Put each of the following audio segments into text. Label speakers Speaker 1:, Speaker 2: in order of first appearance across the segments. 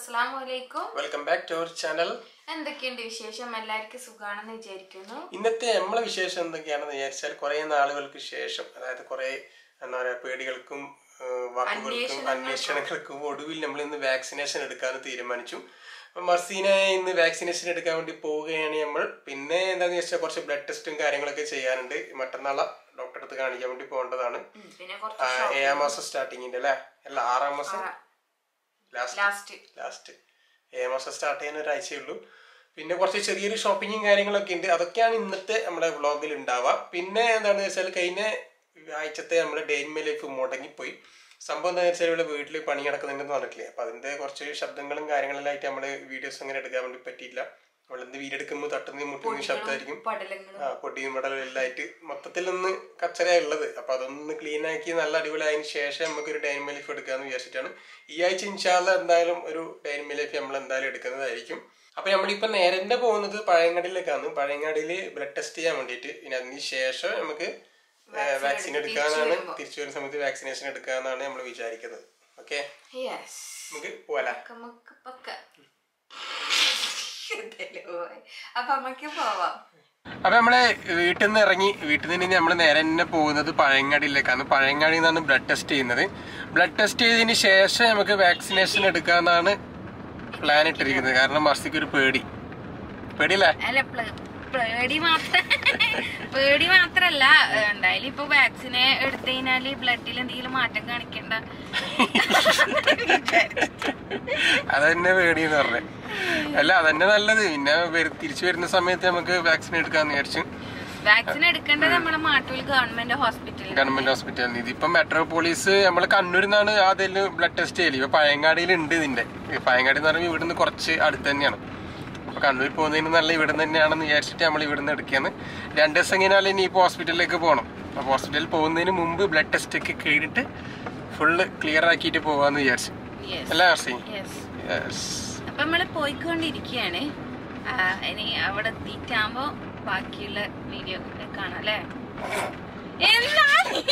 Speaker 1: അസ്സലാമു അലൈക്കും
Speaker 2: welcome back to our channel
Speaker 1: എന്തൊക്കെയുണ്ട് വിശേഷം എല്ലാവർക്കും സുഖാണെന്ന് വിചാരിക്കുന്നു
Speaker 2: ഇന്നത്തെ നമ്മളെ വിശേഷം എന്തൊക്കെയാണെന്ന് വിചാരിച്ചാൽ കുറെ നാളുകൾക്ക് ശേഷം അതായത് കുറെ എന്താ പറയാ പേടികൾക്കും ആ, വാക്കുകൾക്കും അന്വേഷണങ്ങൾക്കും ഒടുവിൽ നമ്മൾ ഇന്ന് വാക്സിനേഷൻ എടുക്കാൻ തീരുമാനിച്ചു അപ്പൊ മർസീനെ ഇന്ന് വാക്സിനേഷൻ എടുക്കാൻ വേണ്ടി പോവുകയാണ് നമ്മൾ പിന്നെ എന്താന്ന് വെച്ചാൽ കുറച്ച് ബ്ലഡ് ടെസ്റ്റും കാര്യങ്ങളൊക്കെ ചെയ്യാനുണ്ട് മറ്റന്നാളെ ഡോക്ടറെ അടുത്ത് കാണിക്കാൻ വേണ്ടി പോകേണ്ടതാണ്
Speaker 1: ഉം, പിന്നെ
Speaker 2: ആ,
Speaker 1: കുറച്ച്
Speaker 2: ഏഴാം മാസം സ്റ്റാർട്ടിങ്ങിന്റെ അല്ലേ അല്ല ആറാം മാസം ലാസ്റ്റ്
Speaker 1: ലാസ്റ്റ്
Speaker 2: ലാസ്റ്റ് ഏഴ് മാസം സ്റ്റാർട്ട് ചെയ്യാൻ ഒരാഴ്ചയേ ഉള്ളൂ പിന്നെ കുറച്ച് ചെറിയൊരു ഷോപ്പിങ്ങും കാര്യങ്ങളൊക്കെ ഉണ്ട് അതൊക്കെയാണ് ഇന്നത്തെ നമ്മുടെ വ്ളോഗിൽ ഉണ്ടാവുക പിന്നെ എന്താണെന്ന് വെച്ചാൽ കഴിഞ്ഞ ആഴ്ചത്തെ നമ്മുടെ ഡേ ഇൻ മൈ ലൈഫ് മുടങ്ങിപ്പോയി സംഭവം എന്താണെന്ന് വെച്ചാൽ ഇവിടെ വീട്ടിൽ പണി നടക്കുന്നുണ്ടെന്ന് പറഞ്ഞിട്ടില്ലേ അപ്പൊ അതിന്റെ കുറച്ച് ശബ്ദങ്ങളും കാര്യങ്ങളെല്ലാം ആയിട്ട് നമ്മൾ വീഡിയോസ് അങ്ങനെ എടുക്കാൻ വേണ്ടി പറ്റിയില്ല നമ്മളെന്ത് വീഡിയോ എടുക്കുമ്പോൾ തട്ടുന്ന മുട്ടുന്ന ശബ്ദമായിരിക്കും
Speaker 1: പടലങ്ങളും
Speaker 2: ആ പൊടിയും പടലും എല്ലാം ആയിട്ട് മൊത്തത്തിൽ ഒന്ന് കച്ചറയാ ഉള്ളത് അപ്പൊ അതൊന്ന് ക്ലീൻ ആക്കി നല്ല അടിപൊളിയായതിനു ശേഷം നമുക്ക് ഒരു ഡൈനിങ് ലൈഫ് എടുക്കാന്ന് വിചാരിച്ചിട്ടാണ് ഈ ആഴ്ച ഇൻഷാല്ല എന്തായാലും ഒരു ഡൈനിങ് ലൈഫ് നമ്മൾ എന്തായാലും എടുക്കുന്നതായിരിക്കും അപ്പൊ നമ്മളിപ്പോ നേരെ പോകുന്നത് പഴയങ്ങാടിയിലേക്കാണ് പഴയങ്ങാടിയിൽ ബ്ലഡ് ടെസ്റ്റ് ചെയ്യാൻ വേണ്ടിയിട്ട് പിന്നെ അതിന് ശേഷം നമുക്ക് വാക്സിൻ എടുക്കാനാണ് തിരിച്ചു വരുന്ന സമയത്ത് വാക്സിനേഷൻ എടുക്കാന്നാണ് നമ്മൾ വിചാരിക്കുന്നത് ഓക്കെ
Speaker 1: യെസ്
Speaker 2: നമുക്ക് പോവാല
Speaker 1: നമുക്ക് പക്ക അപ്പൊ നമുക്ക് പോവാം
Speaker 2: അപ്പൊ നമ്മള് വീട്ടിൽ നിന്ന് ഇറങ്ങി വീട്ടിൽ നിന്ന് നമ്മൾ നേരെ തന്നെ പോകുന്നത് പഴയങ്ങാടിയിലേക്കാണ് പഴയങ്ങാടിയിൽ നിന്നാണ് ബ്ലഡ് ടെസ്റ്റ് ചെയ്യുന്നത് ബ്ലഡ് ടെസ്റ്റ് ചെയ്തതിന് ശേഷം നമുക്ക് വാക്സിനേഷൻ എടുക്കാന്നാണ് പ്ലാൻ ഇട്ടിരിക്കുന്നത് കാരണം മർസിക്ക് ഒരു പേടി പേടിയല്ലേ
Speaker 1: അല്ല പ്ല- പേടി മാത്രം പേടി മാത്രല്ല എന്തായാലും ഇപ്പൊ വാക്സിനെ എടുത്തു കഴിഞ്ഞാല് ബ്ലഡിൽ എന്തെങ്കിലും മാറ്റം കാണിക്കണ്ട
Speaker 2: അതന്നെ പേടിയെന്ന് പറഞ്ഞേ അല്ല അതന്നെ നല്ലത് പിന്നെ വരു- തിരിച്ചു വരുന്ന സമയത്ത് നമുക്ക് വാക്സിൻ എടുക്കാന്ന് വിചാരിച്ചു
Speaker 1: വാക്സിൻ എടുക്കേണ്ടത് നമ്മുടെ മാട്ടൂൽ ഗവൺമെന്റ് ഹോസ്പിറ്റലിൽ
Speaker 2: ഗവൺമെന്റ് ഹോസ്പിറ്റലിൽ ഇതിപ്പോ മെട്രോപോളിസ് നമ്മൾ കണ്ണൂരിൽ നിന്നാണ് ആദ്യം ബ്ലഡ് ടെസ്റ്റ് ചെയ്യല് ഇപ്പൊ പഴയങ്ങാടിയിൽ ഉണ്ട് ഇതിന്റെ ഈ പഴയങ്ങാടി എന്ന് പറയുമ്പോൾ ഇവിടുന്ന് കുറച്ച് അടുത്ത് തന്നെയാണ് അപ്പൊ കണ്ണൂർ പോകുന്നതിന് നല്ല ഇവിടെ തന്നെയാണെന്ന് വിചാരിച്ചിട്ട് നമ്മൾ ഇവിടുന്ന് എടുക്കുകയാണ് രണ്ട് ദിവസം കഴിഞ്ഞാൽ ഇനി ഇപ്പോൾ ഹോസ്പിറ്റലിലേക്ക് പോകണം അപ്പൊ ഹോസ്പിറ്റലിൽ പോകുന്നതിന് മുമ്പ് ബ്ലഡ് ടെസ്റ്റ് ഒക്കെ കഴിഞ്ഞിട്ട് ഫുള്ള് ക്ലിയർ ആക്കിയിട്ട് പോകാന്ന് വിചാരിച്ചു
Speaker 1: യെസ്
Speaker 2: അല്ലേ ഹർഷി
Speaker 1: യെസ്
Speaker 2: യെസ്
Speaker 1: അപ്പൊ നമ്മള് പോയിക്കൊണ്ടിരിക്കുകയാണ് ആ, ഇനി അവിടെ എത്തിയിട്ടാകുമ്പോ ബാക്കിയുള്ള വീഡിയോ കാണാം അല്ലേ എന്നാ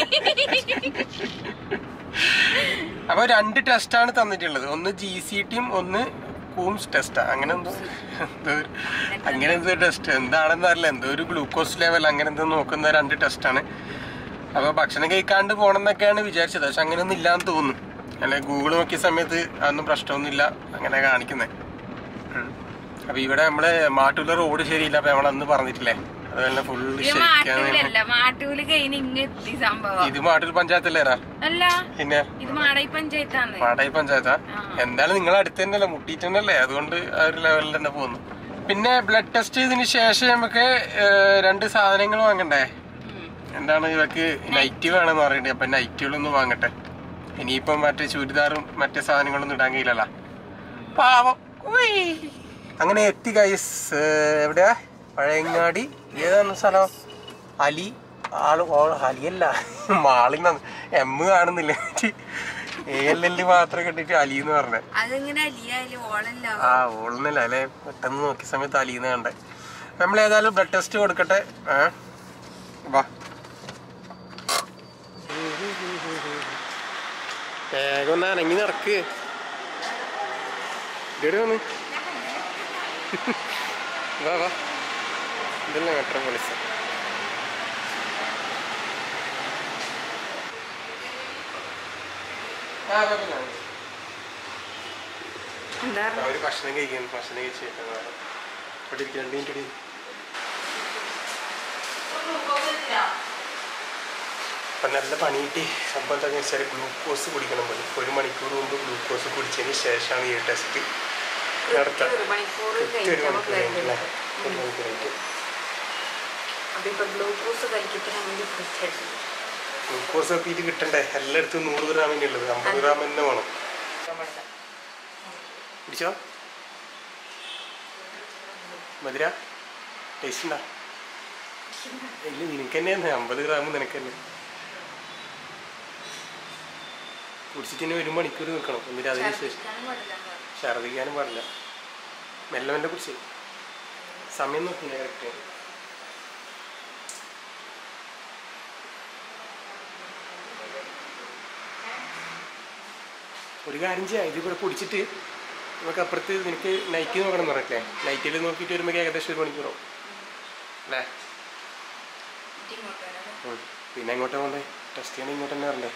Speaker 2: അപ്പൊ രണ്ട് ടെസ്റ്റാണ് തന്നിട്ടുള്ളത് ഒന്ന് ജി സി ടിയും ഒന്ന് കൂംസ് ടെസ്റ്റാ അങ്ങനെ എന്തോ എന്തോ ഒരു- അങ്ങനെ എന്തോ ടെസ്റ്റ് എന്താണെന്ന് അറിയില്ല എന്തോ ഒരു ഗ്ലൂക്കോസ് ലെവൽ അങ്ങനെ എന്തോ നോക്കുന്ന രണ്ട് ടെസ്റ്റാണ് അപ്പൊ ഭക്ഷണം കഴിക്കാണ്ട് പോകണം എന്നൊക്കെയാണ് വിചാരിച്ചത് പക്ഷെ അങ്ങനെയൊന്നും ഇല്ലാന്ന് തോന്നുന്നു അല്ലെ ഗൂഗിൾ നോക്കിയ സമയത്ത് അതൊന്നും പ്രശ്നമൊന്നുമില്ല അങ്ങനെ കാണിക്കുന്നത് അപ്പൊ ഇവിടെ നമ്മള് മാട്ടൂല റോഡ് ശരിയില്ല അപ്പൊ നമ്മളന്ന് പറഞ്ഞിട്ടില്ലേ അതുപോലെ ഫുള്ള്
Speaker 1: ഇത്
Speaker 2: ശരിക്കാണ്
Speaker 1: മാട്ടൂലല്ല മാട്ടൂല് കഴിഞ്ഞ് ഇങ്ങ് എത്തി സംഭവം
Speaker 2: ഇത് മാട്ടൂർ പഞ്ചായത്തല്ലേരാ
Speaker 1: അല്ല
Speaker 2: പിന്നെ
Speaker 1: ഇത് മാടായി പഞ്ചായത്താണ്
Speaker 2: പാടായി പഞ്ചായത്താ എന്തായാലും നിങ്ങൾ അടുത്ത് തന്നെയല്ലേ മുട്ടിയിട്ട് തന്നെയല്ലേ അതുകൊണ്ട് ആ ഒരു ലെവലിൽ തന്നെ പോകുന്നു പിന്നെ ബ്ലഡ് ടെസ്റ്റ് ചെയ്തതിന് ശേഷം നമുക്ക് ഏഹ്, രണ്ട് സാധനങ്ങൾ വാങ്ങണ്ടേ എന്താണ് ഇവർക്ക് നൈറ്റ് വേണമെന്ന് പറയണ്ടേ അപ്പൊ നൈറ്റുകളൊന്നും വാങ്ങട്ടെ ഇനിയിപ്പം മറ്റേ ചുരിദാറും മറ്റേ സാധനങ്ങളൊന്നും ഇടാൻ കഴിയില്ലല്ലോ പാവം ഉയ്. അങ്ങനെ എത്തി കൈസ് എവിടെയാ പഴയങ്ങാടി ഏതാണ് സ്ഥലം അലി ആള് ഓ- അലിയല്ല മാളിന്നാണ് എം കാണുന്നില്ല ഏലെല്ല് മാത്രം കെട്ടിട്ട് അലി എന്ന് പറഞ്ഞേ
Speaker 1: അതിങ്ങനെ അലിയായാലും ഓളല്ല
Speaker 2: ആ ഓളുന്നില്ല അല്ലെ പെട്ടെന്ന് നോക്കിയ സമയത്ത് അലിന്ന് കണ്ടേ നമ്മൾ ഏതായാലും ബ്ലഡ് ടെസ്റ്റ് കൊടുക്കട്ടെ ഏ വാ വേഗം ഒന്ന് അനങ്ങി നടക്ക് ഇവിടെ വന്ന് വാ വാ ഇതല്ലേ മെട്രോപോളിസ് ആ കുഴപ്പമില്ല
Speaker 1: എന്താ
Speaker 2: അവര് ഭക്ഷണം കഴിക്കുന്നു ഭക്ഷണം കഴിച്ച് ഇവിടെ ഇരിക്കും രണ്ട് മിനിറ്റ് അപ്പൊ നല്ല പണി കിട്ടി സംഭവം എന്താണെന്ന് വെച്ചാൽ ഗ്ലൂക്കോസ് കുടിക്കണം പോലെ ഒരു മണിക്കൂർ മുമ്പ് ഗ്ലൂക്കോസ് കുടിച്ചതിന് ശേഷമാണ് ഈ ടെസ്റ്റ് നടത്താം
Speaker 1: ഒരു മണിക്കൂർ
Speaker 2: കൃത്യം ഒരു
Speaker 1: കഴിക്കാൻ
Speaker 2: മണിക്കൂർ കഴിഞ്ഞില്ലേ? ഒരു മണിക്കൂർ കഴിഞ്ഞിട്ട്
Speaker 1: അപ്പൊ ഇപ്പൊ ഗ്ലൂക്കോസ് കഴിക്കാൻ വേണ്ടി കുറിച്ചായിരുന്നു
Speaker 2: ഗ്ലൂക്കോസ് എത്തിയിട്ട് കിട്ടണ്ടേ എല്ലായിടത്തും നൂറ് ഗ്രാമിന് ഉള്ളത് അമ്പത് ഗ്രാം തന്നെ വേണം പിടിച്ചോ മധുര ടേസ്റ്റ് ഉണ്ടാ ഇല്ല നിനക്ക് തന്നെയാണ് അമ്പത് ഗ്രാം നിനക്ക് തന്നെ കുടിച്ചിട്ട് ഇനി ഒരു മണിക്കൂർ നിൽക്കണം എന്നിട്ട് അതിന് ശേഷം ഛർദിക്കാനും പാടില്ല മെല്ലെ മെല്ലെ കുടിച്ച് സമയം നോക്കില്ല കറക്റ്റ് ഒരു കാര്യം ചെയ്യാം ഇത് ഇവിടെ കുടിച്ചിട്ട് നമുക്ക് അപ്പുറത്ത് നിനക്ക് നൈറ്റ് നോക്കണം എന്ന് പറഞ്ഞില്ലേ നൈറ്റിൽ നോക്കിയിട്ട് വരുമ്പോൾ ഏകദേശം ഒരു മണിക്കൂറാവും അല്ലേ ഉം. പിന്നെ എങ്ങോട്ടാ പോണ്ടേ ടെസ്റ്റ് ചെയ്യണേ ഇങ്ങോട്ട് തന്നെ വരണ്ടേ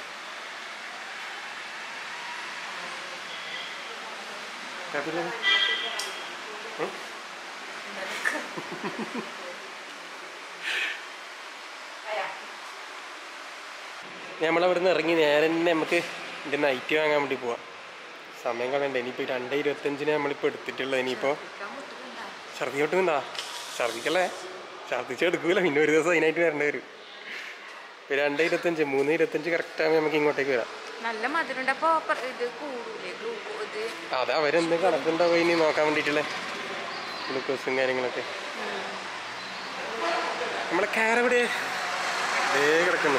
Speaker 2: കുഴപ്പമില്ലല്ലോ ഉം? നമ്മളവിടെ നിന്ന് ഇറങ്ങി നേരെ തന്നെ നമുക്ക് ഇതിൻ്റെ നൈറ്റ് വാങ്ങാൻ വേണ്ടി പോവാം സമയം കളയണ്ട ഇനിയിപ്പോൾ രണ്ടേ ഇരുപത്തഞ്ചിന് നമ്മളിപ്പോൾ എടുത്തിട്ടുള്ളത് ഇനിയിപ്പോൾ ഛർദി കൊട്ടുന്നുണ്ടാ ഛർദിക്കല്ലേ ഛർദിച്ചെടുക്കൂല പിന്നെ ഒരു ദിവസം അതിനായിട്ട് വരേണ്ടി വരും ഇപ്പം രണ്ടേ ഇരുപത്തഞ്ച് മൂന്ന് ഇരുപത്തഞ്ച് കറക്റ്റ് ആകുമ്പോൾ നമുക്ക് ഇങ്ങോട്ടേക്ക് വരാം
Speaker 1: നല്ല മധുരണ്ട് അപ്പൊ പ- ഇത് കൂടൂലേ ഗ്ലൂക്കോ ഇത്
Speaker 2: അത് അവരെന്ത് കണക്കുണ്ടാവും ഇനി നോക്കാൻ വേണ്ടിയിട്ടുള്ള ഗ്ലൂക്കോസും കാര്യങ്ങളൊക്കെ നമ്മളെ കാരവിടെ ഇതേ കിടക്കുന്നു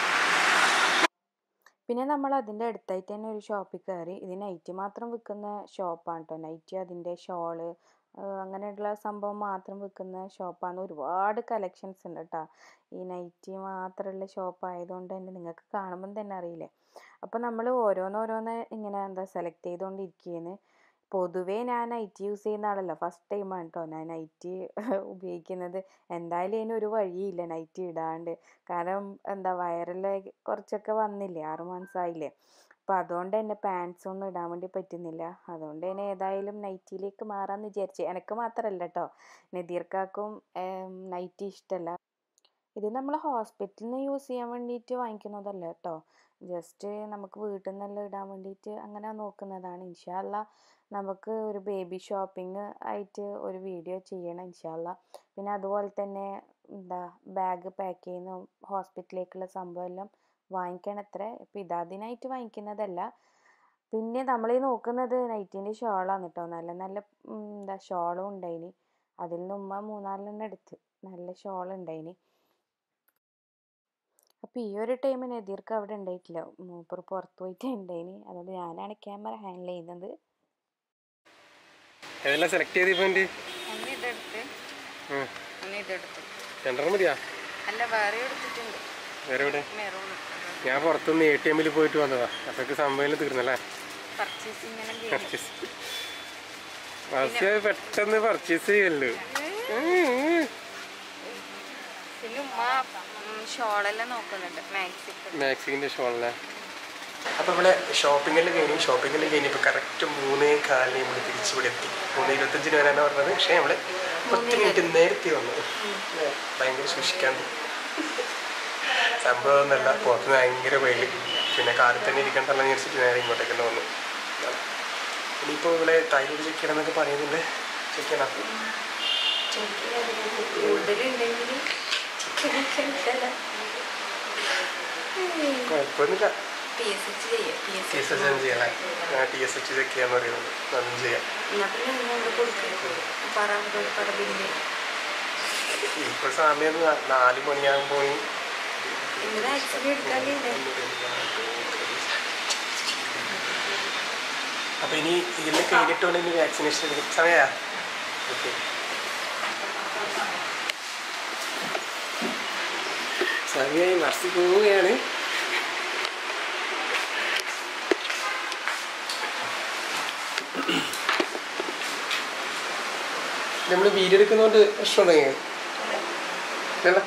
Speaker 3: പിന്നെ നമ്മൾ അതിൻ്റെ അടുത്തായിട്ട് തന്നെ ഒരു ഷോപ്പിൽ കയറി ഇത് നൈറ്റി മാത്രം വിൽക്കുന്ന ഷോപ്പാണ് കേട്ടോ നൈറ്റി അതിൻ്റെ ഷോള് അങ്ങനെയുള്ള സംഭവം മാത്രം വിൽക്കുന്ന ഷോപ്പാണ് ഒരുപാട് കളക്ഷൻസ് ഉണ്ട് കേട്ടോ ഈ നൈറ്റി മാത്രമുള്ള ഷോപ്പ് ആയതുകൊണ്ട് തന്നെ നിങ്ങൾക്ക് കാണുമ്പം തന്നെ അറിയില്ലേ അപ്പോൾ നമ്മൾ ഓരോന്നോരോന്ന് ഇങ്ങനെ എന്താ സെലക്ട് ചെയ്തുകൊണ്ടിരിക്കുകയാണ് പൊതുവേ ഞാൻ നൈറ്റി യൂസ് ചെയ്യുന്ന ആളല്ല ഫസ്റ്റ് ടൈമാണ് കേട്ടോ ഞാൻ നൈറ്റി ഉപയോഗിക്കുന്നത് എന്തായാലും ഇതിന് ഒരു വഴിയില്ല നൈറ്റി ഇടാണ്ട് കാരണം എന്താ വയറിൽ കുറച്ചൊക്കെ വന്നില്ലേ ആറ് മാസമായില്ലേ അപ്പോൾ അതുകൊണ്ട് തന്നെ പാൻസ് ഒന്നും ഇടാൻ വേണ്ടി പറ്റുന്നില്ല അതുകൊണ്ട് തന്നെ ഏതായാലും നൈറ്റിയിലേക്ക് മാറാമെന്ന് വിചാരിച്ചു എനിക്ക് മാത്രമല്ല കേട്ടോ നദീർക്കാക്കും നൈറ്റി ഇഷ്ടമല്ല ഇത് നമ്മൾ ഹോസ്പിറ്റലിൽ നിന്ന് യൂസ് ചെയ്യാൻ വേണ്ടിയിട്ട് വാങ്ങിക്കുന്നതല്ല കേട്ടോ ജസ്റ്റ് നമുക്ക് വീട്ടിൽ നിന്നെല്ലാം ഇടാൻ വേണ്ടിയിട്ട് അങ്ങനെ നോക്കുന്നതാണ് ഇൻഷാല്ല നമുക്ക് ഒരു ബേബി ഷോപ്പിംഗ് ആയിട്ട് ഒരു വീഡിയോ ചെയ്യണം ഇൻഷാല്ല പിന്നെ അതുപോലെ തന്നെ എന്താ ബാഗ് പാക്ക് ചെയ്യുന്ന ഹോസ്പിറ്റലിലേക്കുള്ള സംഭവം എല്ലാം വാങ്ങിക്കണം അത്ര ഇപ്പം ഇതതിനായിട്ട് വാങ്ങിക്കുന്നതല്ല പിന്നെ നമ്മൾ ഈ നോക്കുന്നത് നൈറ്റിൻ്റെ ഷോളാണ് കേട്ടോ നല്ല നല്ല ഉം, എന്താ ഷോളും ഉണ്ടായിനി അതിൽ നിന്ന് ഉമ്മ മൂന്നാലെണ്ണം എടുത്ത് നല്ല ഷോൾ ഉണ്ടായിനി അപ്പോൾ ഈ ഒരു ടൈമിന് എതിർക്ക് അവിടെ ഉണ്ടായിട്ടില്ല മൂപ്പർ പുറത്ത് പോയിട്ട് ഉണ്ടായിനി അതുകൊണ്ട് ഞാനാണ് ക്യാമറ ഹാൻഡിൽ ചെയ്യുന്നത്
Speaker 2: ഏതെല്ലാം സെലക്ട് ചെയ്ത് ഇപ്പം എൻ്റെ
Speaker 1: ഒന്ന് ഇതെടുത്ത് ഒന്ന് ഇതെടുത്ത്
Speaker 2: രണ്ടെണ്ണം മതിയാ
Speaker 1: അല്ല വേറെ എടുത്തിട്ടുണ്ട്
Speaker 2: വേറെ എവിടെ
Speaker 1: മെറൂൺ
Speaker 2: ഞാൻ പുറത്തുനിന്ന് എ ടി എമ്മിൽ പോയിട്ട് വന്നതാ അതൊക്കെ സംഭവം തീർന്നല്ലേ
Speaker 1: പർച്ചേസിങ്ങനെ
Speaker 2: പർച്ചേസ് പക്ഷേ പെട്ടെന്ന് പർച്ചേസ് ചെയ്യല്ലോ
Speaker 1: പിന്നെ ഉമ്മ ഷോളെല്ലാം നോക്കുന്നുണ്ട് മാക്സി
Speaker 2: മാക്സിക്കിന്റെ ഷോളല്ലേ അപ്പൊ ഇവിടെ ഷോപ്പിംഗെല്ലാം കഴിഞ്ഞു ഷോപ്പിംഗെല്ലാം കഴിഞ്ഞപ്പോൾ കറക്റ്റ് മൂന്നേ കാലിന് നമ്മൾ തിരിച്ചിവിടെ എത്തി മൂന്ന് ഇരുപത്തഞ്ചിന് വരാനാണ് പറഞ്ഞത് പക്ഷേ നമ്മള് പത്ത് മിനിറ്റ് നേരത്തെ വന്നു ഏ, ഭയങ്കര സൂക്ഷിക്കാണ്ട് സംഭവം ഒന്നല്ല പുറത്ത് ഭയങ്കര വെയിൽ പിന്നെ കാറിൽ തന്നെ ഇരിക്കണ്ടല്ലോ എന്ന് വിചാരിച്ചിട്ട് നേരെ ഇങ്ങോട്ടേക്ക് തന്നെ വന്നു ഇനിയിപ്പോൾ ഇവിടെ തൈരോട് ചെക്ക് ചെയ്യണം എന്നൊക്കെ പറയുന്നുണ്ട് ചെക്ക് ചെയ്യണം
Speaker 1: കൂടുതലുണ്ടെങ്കിൽ
Speaker 2: കുഴപ്പമൊന്നുമില്ല
Speaker 1: പി എസ് എച്ച് ചെയ്യാം P S
Speaker 2: T S H ചെയ്യണേ ടി എസ് എച്ച് ചെക്ക് ചെയ്യാന്ന് പറയുന്നുണ്ട് അതും ചെയ്യാം
Speaker 1: എന്നാ പിന്നെ ഇങ്ങോട്ട് കൊടുക്കും പറ പറ ബില്ല്
Speaker 2: ഇപ്പൊ സമയം നാ- നാല് മണിയാകുമ്പോൾ
Speaker 1: ഇന്ന് വാക്സിൻ എടുക്കാനുണ്ട്
Speaker 2: അപ്പൊ ഇനി ഇതിൽ കഴിഞ്ഞിട്ട് വേണം ഇനി വാക്സിനേഷൻ എടുക്കും സമയാ ഓക്കെ സമയമായി മറച്ചു പോവുകയാണ് നമ്മൾ വീഡിയോ എടുക്കുന്നതുകൊണ്ട് പ്രശ്നമുണ്ടെങ്കിൽ ഇല്ലല്ലോ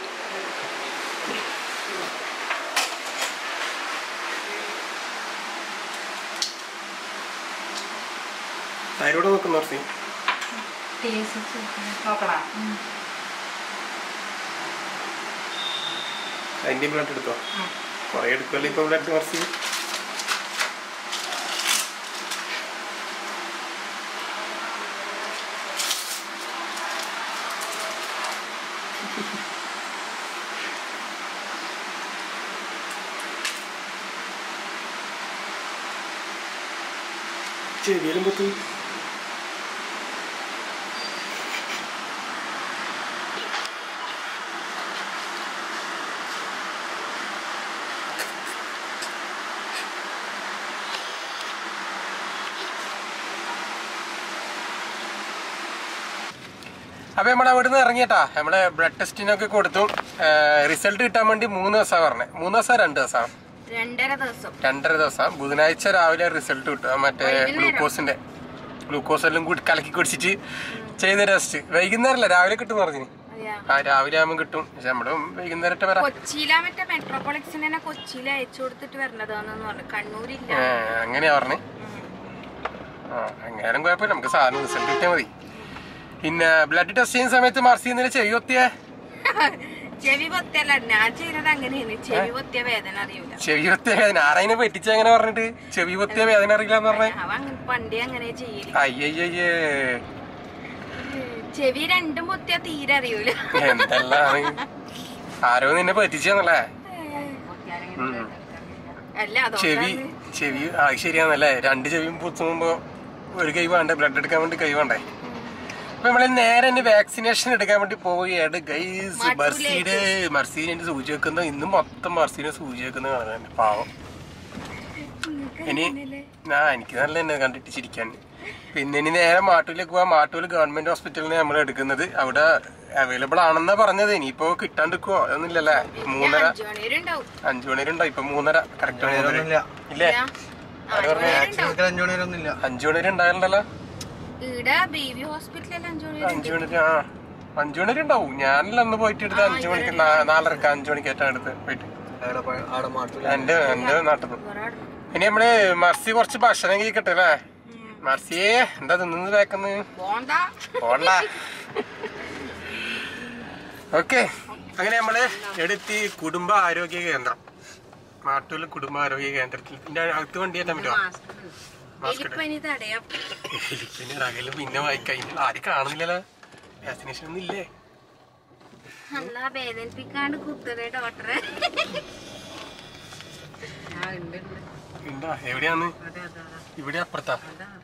Speaker 2: ആരോട് നോക്കുന്നു ഓർത്തി
Speaker 1: ടി എസ് എച്ച് നോക്കണം
Speaker 2: അതിൻ്റെ ബ്ലഡ് എടുത്തോ കുറേ എടുക്കുമല്ലോ ഇപ്പോൾ ബ്ലഡ് കുറച്ച് ചെവിയിലും പറ്റും അപ്പൊ നമ്മൾ അവിടുന്ന് ഇറങ്ങിയട്ടാ നമ്മളെ ബ്ലഡ് ടെസ്റ്റിനൊക്കെ കൊടുത്തു റിസൾട്ട് കിട്ടാൻ വേണ്ടി മൂന്ന് ദിവസമാണ് പറഞ്ഞത് മൂന്ന് ദിവസം രണ്ട് ദിവസം
Speaker 1: രണ്ടര ദിവസം
Speaker 2: രണ്ടര ദിവസം ബുധനാഴ്ച രാവിലെ റിസൾട്ട് കിട്ടും ആ മറ്റേ ഗ്ലൂക്കോസിന്റെ ഗ്ലൂക്കോസ് എല്ലാം കൂടി കലക്കി കുടിച്ചിട്ട് ചെയ്ത ടെസ്റ്റ് വൈകുന്നേരമല്ല രാവിലെ കിട്ടും പറഞ്ഞു
Speaker 1: അതെയാ
Speaker 2: ആ രാവിലെ ആകുമ്പോൾ കിട്ടും പക്ഷെ നമ്മുടെ വൈകുന്നേരത്തെ വരാം
Speaker 1: കൊച്ചിയിലാ മറ്റേ മെട്രോപോളിക്സിന് തന്നെ കൊച്ചിയിൽ അയച്ചു കൊടുത്തിട്ട് വരണതാന്ന് പറഞ്ഞു കണ്ണൂരില്ല
Speaker 2: ഏ, അങ്ങനെയാ പറഞ്ഞേ ആ അങ്ങനെ കുഴപ്പമില്ല നമുക്ക് സാധനം റിസൾട്ട് കിട്ടിയാൽ മതി പിന്നെ ബ്ലഡ് ടെസ്റ്റ് ചെയ്യുന്ന സമയത്ത് മർസി ഇന്നലെ ചെവി കൊത്തിയേ
Speaker 1: ചെവി പൊത്തിയല്ല ഞാൻ ചെയ്യുന്നത് അങ്ങനെയാണ് ചെവി പൊത്തിയ വേദന അറിയൂല
Speaker 2: ചെവി കൊത്തിയ വേദന ആരായിനെ പറ്റിച്ച എങ്ങനെ പറഞ്ഞിട്ട് ചെവി കൊത്തിയ വേദന അറിയില്ല എന്ന് പറഞ്ഞേ
Speaker 1: അവ അങ്ങനെ പണ്ടേ അങ്ങനെ ചെയ്യല്
Speaker 2: അയ്യയ്യേ
Speaker 1: ചെവി രണ്ടും പൊത്തിയാ തീരെ അറിയൂല
Speaker 2: എന്തെല്ലാം ആരോ നിന്നെ പറ്റിച്ചെന്നല്ലേ
Speaker 1: അല്ല
Speaker 2: ചെവി
Speaker 1: അതുകൊണ്ടാണ്
Speaker 2: ചെവി ആ ശരിയാന്നല്ലേ രണ്ട് ചെവിയും പുത്തുമ്പോ ഒരു കൈ വേണ്ടേ ബ്ലഡ് എടുക്കാൻ വേണ്ടി കൈ വേണ്ടേ അപ്പൊ നമ്മള് നേരെ തന്നെ വാക്സിനേഷൻ എടുക്കാൻ വേണ്ടി പോവുകയാണ് ഗൈസ് മർസിയുടെ മർസീനെ എന്റെ സൂചി വെക്കുന്ന ഇന്നും മൊത്തം മർസീനെ സൂചി വെക്കുന്ന കാണുന്നുണ്ട് പാവം ഇനി ആ എനിക്ക് നല്ല തന്നെ കണ്ടിട്ട് ചിരിക്കാൻ പിന്നെ ഇനി നേരെ മാട്ടൂലേക്ക് പോവാം മാട്ടൂല് ഗവൺമെന്റ് ഹോസ്പിറ്റലിൽ നമ്മൾ എടുക്കുന്നത് അവിടെ അവൈലബിൾ ആണെന്നാ പറഞ്ഞത് ഇനിയിപ്പോ കിട്ടാണ്ടിരിക്കുവോ അതൊന്നുമില്ലല്ലേ മൂന്നര
Speaker 1: അഞ്ചു മണിവരെ ഉണ്ടാവും
Speaker 2: അഞ്ചു മണി വരെ ഉണ്ടോ ഇപ്പൊ മൂന്നര കറക്റ്റ് ഇല്ലേ
Speaker 1: ആറ് മണിവരെ ഉണ്ടാവും
Speaker 4: അഞ്ചു മണിവരൊന്നുമില്ല
Speaker 2: അഞ്ചു മണി വരെ ഉണ്ടാകലുണ്ടല്ലോ
Speaker 1: ഇവിടെ ബേബി ഹോസ്പിറ്റലിൽ അഞ്ചു മണി വരെ
Speaker 2: അഞ്ചു മണി വരെ, ആ അഞ്ചു മണി വരെ ഉണ്ടാവും ഞാനല്ല അന്ന് പോയിട്ട് എടുത്ത് അഞ്ചു മണിക്ക് നാ- നാലരക്ക് അഞ്ചു മണിക്ക് ഏറ്റാണ് എടുത്ത് പോയിട്ട്
Speaker 4: ആടെ മാറ്റൂല
Speaker 2: എന്റെ എന്റെ നാട്ടിൽ ഇനി നമ്മള് മർസി കുറച്ച് ഭക്ഷണം കഴിക്കട്ടെ അല്ലേ മർസിയെ എന്താ തിന്നു വേക്കുന്നത്
Speaker 1: പോണ്ട
Speaker 2: പോണ്ട ഓക്കെ അങ്ങനെ നമ്മള് എടുത്തി കുടുംബ ആരോഗ്യ കേന്ദ്രം മാട്ടൂല് കുടുംബ ആരോഗ്യ കേന്ദ്രത്തിൽ പിന്നെ അകത്ത് വണ്ടി കയറ്റാൻ പറ്റുമോ
Speaker 1: എലിപ്പനി തടയാം
Speaker 2: പിന്നെ അകലും പിന്നെ വായിക്കഴിഞ്ഞാൽ ആരും കാണുന്നില്ലല്ലോ വാക്സിനേഷൻ ഒന്നും ഇല്ലേ
Speaker 1: അല്ല വേദനിപ്പിക്കാണ്ട് കുത്തതേ ഡോക്ടറെ
Speaker 2: ഉണ്ടോ എവിടെയാന്ന് ഇവിടെ അപ്പുറത്താ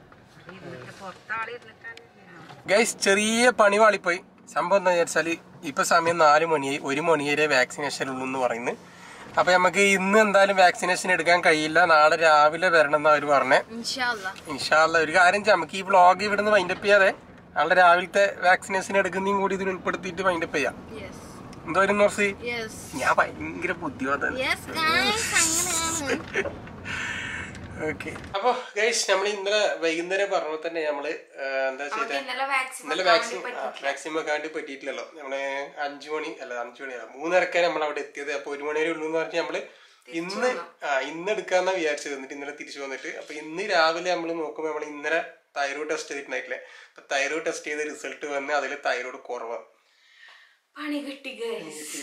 Speaker 2: ഗൈസ് ചെറിയ പണി വാളിപ്പോയി സംഭവം എന്താ വെച്ചാല് ഇപ്പൊ സമയം നാല് മണിയായി ഒരു മണി വരെ വാക്സിനേഷൻ ഉള്ളൂ എന്ന് പറയുന്നത് അപ്പൊ നമുക്ക് ഇന്ന് എന്തായാലും വാക്സിനേഷൻ എടുക്കാൻ കഴിയില്ല നാളെ രാവിലെ വരണം എന്ന് അവർ പറഞ്ഞേ
Speaker 1: ഇൻഷാല്ല
Speaker 2: ഇൻഷാല്ല ഒരു കാര്യം ചെയ്യാം നമുക്ക് ഈ വ്ളോഗ് ഇവിടുന്ന് വൈൻഡപ്പ് ചെയ്യാതെ നാളെ രാവിലത്തെ വാക്സിനേഷൻ എടുക്കുന്നതും കൂടി ഇതിൽ ഉൾപ്പെടുത്തിയിട്ട് വൈൻഡപ്പ് ചെയ്യാം
Speaker 1: യെസ്
Speaker 2: എന്തോ ഒരു നോർസി
Speaker 1: യെസ്
Speaker 2: ഞാൻ ഭയങ്കര ബുദ്ധിമുട്ടാണ്
Speaker 1: യെസ് ഗായ്സ് അങ്ങനെയാണ്
Speaker 2: ഓക്കെ അപ്പൊ ഗൈസ് നമ്മൾ ഇന്നലെ വൈകുന്നേരം പറഞ്ഞ തന്നെ നമ്മള് ആ, എന്താ
Speaker 1: നമുക്ക്
Speaker 2: ചെയ്തേ
Speaker 1: ഇന്നലെ വാക്സിൻ
Speaker 2: ഇന്നലെ വാക്സിൻ വാക്സിൻ വെക്കാണ്ട് പറ്റിയിട്ടില്ലല്ലോ നമ്മള് അഞ്ചു മണി അല്ല അഞ്ചു മണി മൂന്നരക്കാണ് നമ്മൾ അവിടെ എത്തിയത് അപ്പൊ ഒരു മണി വരെ ഉള്ളൂ എന്ന് പറഞ്ഞാൽ നമ്മള് ഇന്ന് ആ ഇന്ന് എടുക്കാന്നാ വിചാരിച്ചത് എന്നിട്ട് ഇന്നലെ തിരിച്ചു വന്നിട്ട് അപ്പൊ ഇന്ന് രാവിലെ നമ്മൾ നോക്കുമ്പോൾ നമ്മൾ ഇന്നലെ തൈറോയ്ഡ് ടെസ്റ്റ് ചെയ്തിട്ടുണ്ടായിട്ടില്ലേ അപ്പൊ തൈറോയ്ഡ് ടെസ്റ്റ് ചെയ്ത റിസൾട്ട് വന്ന് അതിൽ തൈറോയ്ഡ് കുറവാണ്
Speaker 1: പണി കിട്ടി ഗൈസ്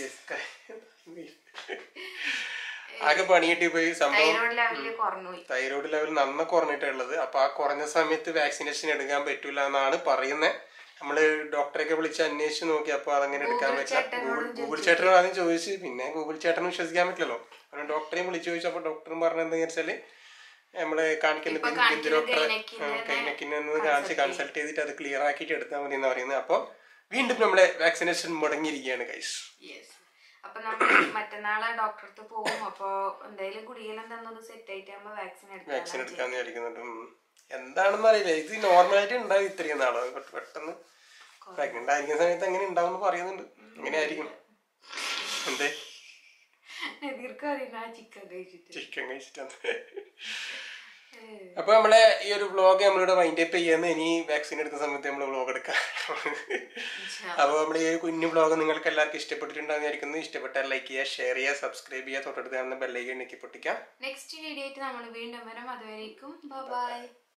Speaker 2: ആകെ പണി കിട്ടി പോയി സംഭവം
Speaker 1: തൈറോയ്ഡ് ലെവലിൽ കുറഞ്ഞു പോയി
Speaker 2: തൈറോയ്ഡ് ലെവൽ നന്ന കുറഞ്ഞിട്ടുള്ളത് അപ്പൊ ആ കുറഞ്ഞ സമയത്ത് വാക്സിനേഷൻ എടുക്കാൻ പറ്റൂല എന്നാണ് പറയുന്നത് നമ്മള് ഡോക്ടറെയൊക്കെ വിളിച്ച് അന്വേഷിച്ച് നോക്കി അപ്പൊ അതങ്ങനെ എടുക്കാൻ പറ്റില്ല ഗൂഗിൾ ഗൂഗിൾ ചേട്ടനോട് ആദ്യം ചോദിച്ചു പിന്നെ ഗൂഗിൾ ചേട്ടനും വിശ്വസിക്കാൻ പറ്റില്ലല്ലോ കാരണം ഡോക്ടറെയും വിളിച്ചു ചോദിച്ചു അപ്പൊ ഡോക്ടറും പറഞ്ഞത് എന്താ വെച്ചാല് നമ്മള് കാണിക്കുന്ന ബിന്ദു ഡോക്ടറെ കൈനക്കിനെ കാണിച്ച് കൺസൾട്ട് ചെയ്തിട്ട് അത് ക്ലിയർ ആക്കിയിട്ട് എടുത്താൽ മതി എന്ന് പറയുന്നത് അപ്പൊ വീണ്ടും നമ്മളെ വാക്സിനേഷൻ മുടങ്ങിയിരിക്കുകയാണ് ഗൈസ്
Speaker 1: യെസ് അപ്പൊ നമ്മൾ മറ്റന്നാളെ ഡോക്ടറെ അടുത്ത് പോകും അപ്പൊ എന്തായാലും ഗുളികെല്ലാം തന്നത് സെറ്റ് ആയിട്ട് ആകുമ്പോ വാക്സിൻ
Speaker 2: വാക്സിൻ
Speaker 1: എടുക്കാം
Speaker 2: എടുക്കാന്ന് വിചാരിക്കുന്നുണ്ട് ഉം. എന്താണെന്ന് അറിയില്ല ഇത് നോർമലായിട്ട് ഉണ്ടാവും ഇത്രയും നാളോ പെട്ട് പെട്ടെന്ന് പ്രഗ്നന്റ് ആയിരിക്കുന്ന സമയത്ത് എങ്ങനെ ഉണ്ടാവും പറയുന്നുണ്ട് എങ്ങനെ ആയിരിക്കും എന്തേ
Speaker 1: ദീർഘം ചിക്കൻ കഴിച്ചിട്ട്
Speaker 2: ചിക്കൻ കഴിച്ചിട്ടാണ് അപ്പൊ നമ്മളെ ഈ ഒരു വ്ളോഗ് നമ്മളിവിടെ മൈൻഡ് അപ്പ് ചെയ്യുന്ന ഇനി വാക്സിൻ എടുക്കുന്ന സമയത്ത് നമ്മൾ വ്ളോഗ് എടുക്കാം അപ്പൊ നമ്മുടെ ഈ ഒരു കുഞ്ഞു വ്ളോഗ് നിങ്ങൾക്ക് എല്ലാവർക്കും ഇഷ്ടപ്പെട്ടിട്ടുണ്ടാകുന്ന വിചാരിക്കുന്നു ഇഷ്ടപ്പെട്ടാൽ ലൈക്ക് ചെയ്യുക ഷെയർ ചെയ്യുക സബ്സ്ക്രൈബ് ചെയ്യുക തൊട്ടടുത്ത് കാണുന്ന ബെല്ലൈക്കൻ ഞെക്കി പൊട്ടിക്കാം
Speaker 1: നെക്സ്റ്റ് വീഡിയോ ആയിട്ട് നമ്മൾ വീണ്ടും വരാം അതുവരേക്കും ബൈ